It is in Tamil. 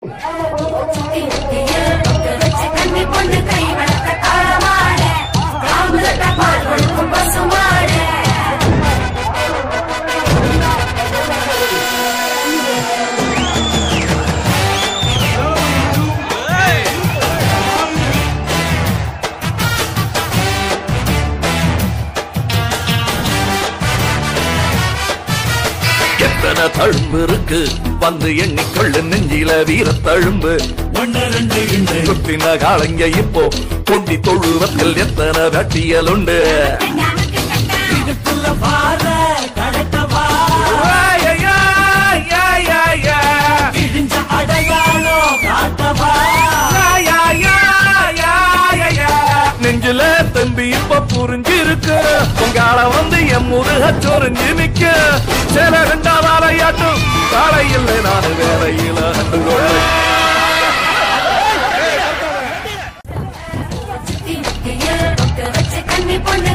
சுத்தி முத்தியில் பொட்டு வச்சு கன்னி பொண்ணு கை வளர்த்த காளமாட காம்புலட்ட பால் கொடுக்கும் பசுமாட எத்தனை தழும்பு இருக்கு வந்து எண்ணிக்கொள்ளு நெஞ்சில வீர தழும்பு ஒன்று ரெண்டு இன்று குத்தின காலங்க இப்போ கொண்டி தொழுவத்தில் எத்தனை வெட்டியல் உண்டு இதுக்குள்ள வார கடக்கவா இடிஞ்ச அடையாளம் காட்டவா நெஞ்சில தம்பி இப்ப புரிஞ்சிருக்கு உங்கால வந்து என் முருக சொரிஞ்சு நிக்க சில ரெண்டாவது அலையாட்டும் காலை இல்லை நான் வேலையில சுத்தி முத்தியில் பொட்டு வச்சு கன்னி பொண்ணு